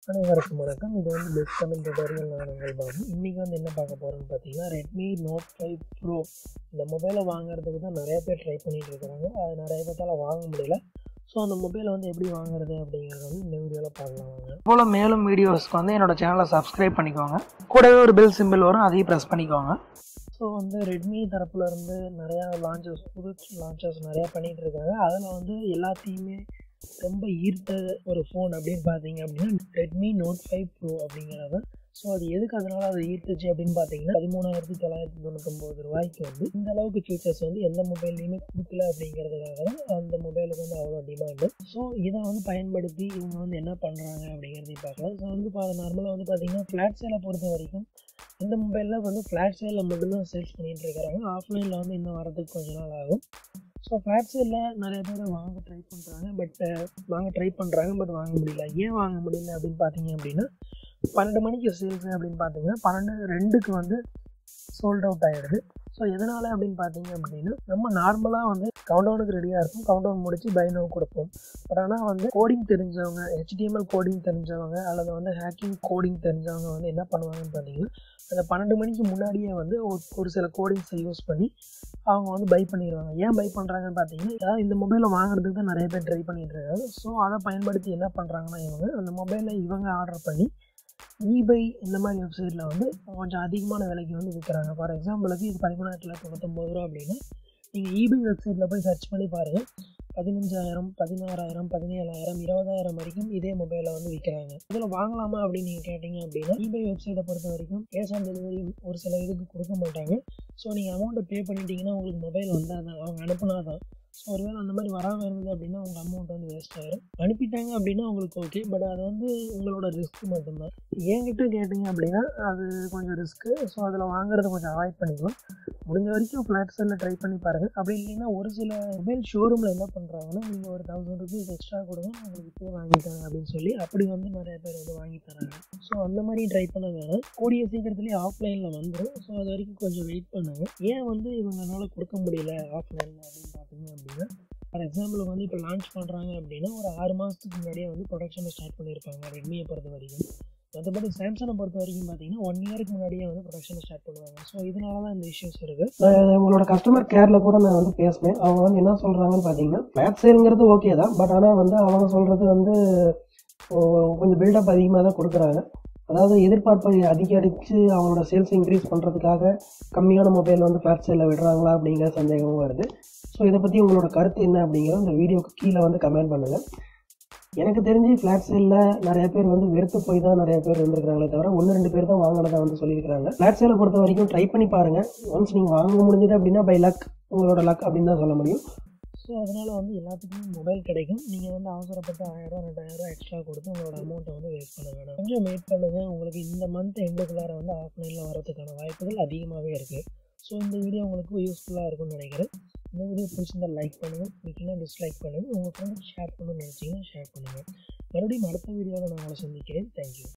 அனைவருக்கும் வணக்கம் இது வந்து பெஸ்ட் தமிழ் டுடோரியல் நான் உங்கள் பாபு இன்றைக்கி வந்து என்ன பார்க்க போகிறோம்னு பார்த்தீங்கன்னா ரெட்மி நோட் ஃபைவ் ப்ரோ இந்த மொபைலை வாங்குறதுக்கு தான் நிறைய பேர் ட்ரை பண்ணிட்டு இருக்கிறாங்க அது நிறைய பேர்த்தால் வாங்க முடியல ஸோ அந்த மொபைலை வந்து எப்படி வாங்குறது அப்படிங்கிறத வந்து இந்த வீடியோவில் பார்க்கலாம் வாங்க போல் மேலும் வீடியோஸ்க்கு வந்து என்னோட சேனலை சப்ஸ்கிரைப் பண்ணிக்கோங்க கூடவே ஒரு பெல் சிம்பிள் வரும் அதையும் ப்ரெஸ் பண்ணிக்கோங்க ஸோ வந்து ரெட்மி தரப்புல இருந்து நிறையா லான்ச்சஸ் புது லான்ச்சஸ் நிறையா பண்ணிகிட்டு இருக்காங்க அதில் வந்து எல்லாத்தையுமே ரொம்ப ஈர்த்த ஒரு ஃபோன் அப்படின்னு பார்த்தீங்க அப்படின்னா ரெட்மி நோட் ஃபைவ் ப்ரோ அப்படிங்கிறது ஸோ அது எதுக்கு அதனால அது ஈர்த்துச்சு அப்படின்னு பார்த்தீங்கன்னா பதிமூணாயிரத்தி தொள்ளாயிரத்தி தொண்ணூத்தொம்பது ரூபாய்க்கு வந்து இந்த அளவுக்கு ஃபீச்சர்ஸ் வந்து எந்த மொபைல்லையுமே கொடுக்கல அப்படிங்கிறதுக்காக தான் அந்த மொபைலுக்கு வந்து அவ்வளோ டிமாண்டு ஸோ இதை வந்து பயன்படுத்தி இவங்க வந்து என்ன பண்ணுறாங்க அப்படிங்கிறதையும் பார்க்கலாம் ஸோ வந்து இப்போ நார்மலாக வந்து பார்த்தீங்கன்னா ஃப்ளாட் சேலை பொறுத்த வரைக்கும் இந்த மொபைலில் வந்து ஃப்ளாட் சேலில் மட்டும்தான் சேல்ஸ் பண்ணிகிட்டு இருக்கிறாங்க ஆஃப்லைனில் வந்து இன்னும் வரதுக்கு கொஞ்ச நாள் ஆகும் ஸோ ஃப்ளாட் சேலில் நிறைய பேர் வாங்க ட்ரை பண்ணுறாங்க பட் வாங்க ட்ரை பண்ணுறாங்க பட் வாங்க முடியல ஏன் வாங்க முடியல அப்படின்னு பார்த்தீங்க அப்படின்னா பன்னெண்டு மணிக்கு சேல்ஸ் அப்படின்னு பார்த்தீங்கன்னா பன்னெண்டு ரெண்டுக்கு வந்து சோல்ட் அவுட் ஆகிடுது ஸோ எதனால் அப்படின்னு பார்த்தீங்க அப்படின்னா நம்ம நார்மலாக வந்து கவுண்டவுனுக்கு ரெடியாக இருக்கும் கவுண்டவுன் முடிச்சு பைனோவு கொடுப்போம் பட் ஆனால் வந்து கோடிங் தெரிஞ்சவங்க ஹெச்டிஎம்எல் கோடிங் தெரிஞ்சவங்க அல்லது வந்து ஹேக்கிங் கோடிங் தெரிஞ்சவங்க வந்து என்ன பண்ணுவாங்கன்னு பார்த்தீங்கன்னா அந்த பன்னெண்டு மணிக்கு முன்னாடியே வந்து ஒரு சில கோடிங்ஸை யூஸ் பண்ணி அவங்க வந்து பை பண்ணிடுவாங்க ஏன் பை பண்ணுறாங்கன்னு பார்த்தீங்கன்னா அதாவது இந்த மொபைலை வாங்குறதுக்கு தான் நிறைய பேர் ட்ரை பண்ணிட்டு இருக்காங்க ஸோ அதை பயன்படுத்தி என்ன பண்ணுறாங்கன்னா இவங்க அந்த மொபைலை இவங்க ஆர்டர் பண்ணி ஈபை இந்த மாதிரி வெப்சைட்டில் வந்து கொஞ்சம் அதிகமான விலைக்கு வந்து விற்கிறாங்க ஃபார் எக்ஸாம்பிளுக்கு இது பதிமூணாயிரத்தில் தொண்ணூத்தொம்பது ரூபா அப்படின்னா நீங்கள் ஈபை வெப்சைட்டில் போய் சர்ச் பண்ணி பாருங்கள் பதினஞ்சாயிரம் பதினாறாயிரம் பதினேழாயிரம் இருபதாயிரம் வரைக்கும் இதே மொபைலை வந்து விற்கிறாங்க இதில் வாங்கலாமா அப்படின்னு நீங்கள் கேட்டிங்க அப்படின்னா ஈபை வெப்சைட்டை பொறுத்த வரைக்கும் கேஷ் ஆன் டெலிவரி ஒரு சில இதுக்கு கொடுக்க மாட்டாங்க ஸோ நீங்கள் அமௌண்ட்டை பே பண்ணிட்டீங்கன்னா உங்களுக்கு மொபைல் வந்தால் தான் அவங்க அனுப்புனா தான் ஸோ ஒருவேளை அந்த மாதிரி வராமல் இருந்தது அப்படின்னா உங்கள் அமௌண்ட் வந்து வேஸ்ட் ஆயிரும் அனுப்பிட்டாங்க அப்படின்னா உங்களுக்கு ஓகே பட் அது வந்து உங்களோட ரிஸ்க் மட்டும்தான் என்கிட்ட கேட்டிங்க அப்படின்னா அது கொஞ்சம் ரிஸ்க்கு ஸோ அதில் வாங்குறத கொஞ்சம் அவாய்ட் பண்ணிக்கலாம் முடிஞ்ச வரைக்கும் ஃப்ளாட் செல்லில் ட்ரை பண்ணி பாருங்கள் அப்படி இல்லைன்னா ஒரு சில மொபைல் ஷோரூமில் என்ன பண்ணுறாங்கன்னா நீங்கள் ஒரு தௌசண்ட் ருபீஸ் எக்ஸ்ட்ரா கொடுங்க உங்களுக்கு இப்போ வாங்கிட்டாங்க அப்படின்னு சொல்லி அப்படி வந்து நிறைய பேர் வந்து வாங்கி தராங்க ஸோ அந்த மாதிரி ட்ரை பண்ண வேணாம் கூடிய சீக்கிரத்துலேயே ஆஃப்லைனில் வந்துடும் ஸோ அது வரைக்கும் கொஞ்சம் வெயிட் பண்ணுங்க ஏன் வந்து இவங்களால கொடுக்க முடியல ஆஃப்லைனில் அப்படின்னு பார்த்தீங்க அப்படின்னா ஃபார் எக்ஸாம்பிள் வந்து இப்போ லான்ச் பண்ணுறாங்க அப்படின்னா ஒரு ஆறு மாதத்துக்கு முன்னாடியே வந்து ப்ரொடக்ஷனை ஸ்டார்ட் பண்ணியிருப்பாங்க ரெட்மியை பொறுத்த வரைக்கும் மற்றபடி சாம்சங்கை பொறுத்த வரைக்கும் பார்த்தீங்கன்னா ஒன் இயருக்கு முன்னாடியே வந்து ப்ரொடக்ஷனை ஸ்டார்ட் பண்ணுவாங்க ஸோ இதனால தான் இந்த இஷ்யூஸ் இருக்குது உங்களோட கஸ்டமர் கேரில் கூட நான் வந்து பேசினேன் அவங்க வந்து என்ன சொல்கிறாங்கன்னு பார்த்தீங்கன்னா ஃப்ளாட் சேலுங்கிறது ஓகே தான் பட் ஆனால் வந்து அவங்க சொல்கிறது வந்து கொஞ்சம் பில்டப் அதிகமாக தான் கொடுக்குறாங்க அதாவது எதிர்பார்ப்பை அதிகரித்து அவங்களோட சேல்ஸ் இன்க்ரீஸ் பண்ணுறதுக்காக கம்மியான மொபைல் வந்து ஃப்ளாட் சேலில் விடுறாங்களா அப்படிங்கிற சந்தேகமும் வருது ஸோ இதை பற்றி உங்களோட கருத்து என்ன அப்படிங்கிற இந்த வீடியோக்கு கீழே வந்து கமெண்ட் பண்ணுங்கள் எனக்கு தெரிஞ்சு ஃப்ளாட் சேலில் நிறைய பேர் வந்து வெறுத்து போய் தான் நிறைய பேர் இருந்திருக்காங்களே தவிர ஒன்று ரெண்டு பேர் தான் வாங்கினதா வந்து சொல்லியிருக்காங்க ஃப்ளாட் சேலை பொறுத்த வரைக்கும் ட்ரை பண்ணி பாருங்கள் ஒன்ஸ் நீங்கள் வாங்க முடிஞ்சது அப்படின்னா பை லக் உங்களோட லக் அப்படின்னு தான் சொல்ல முடியும் ஸோ அதனால் வந்து எல்லாத்துக்குமே மொபைல் கிடைக்கும் நீங்கள் வந்து அவசரப்பட்டு ஆயிரம் ரெண்டாயிரம் எக்ஸ்ட்ரா கொடுத்து உங்களோட அமௌண்ட்டை வந்து வேஸ்ட் பண்ண வேணாம் கொஞ்சம் வெயிட் பண்ணுங்கள் உங்களுக்கு இந்த மந்த் எண்டுக்குள்ளார வந்து ஆஃப்லைனில் வரதுக்கான வாய்ப்புகள் அதிகமாகவே இருக்குது ஸோ இந்த வீடியோ உங்களுக்கு யூஸ்ஃபுல்லாக இருக்கும்னு நினைக்கிறேன் இந்த வீடியோ பிடிச்சிருந்தால் லைக் பண்ணுங்கள் பிடிக்கலனா டிஸ்லைக் பண்ணுங்கள் உங்கள் ஃப்ரெண்டுக்கு ஷேர் பண்ணணும்னு நினச்சிங்கன்னா ஷேர் பண்ணுங்கள் மறுபடியும் அடுத்த வீடியோவில் நான் உங்களை சந்திக்கிறேன் தேங்க்யூ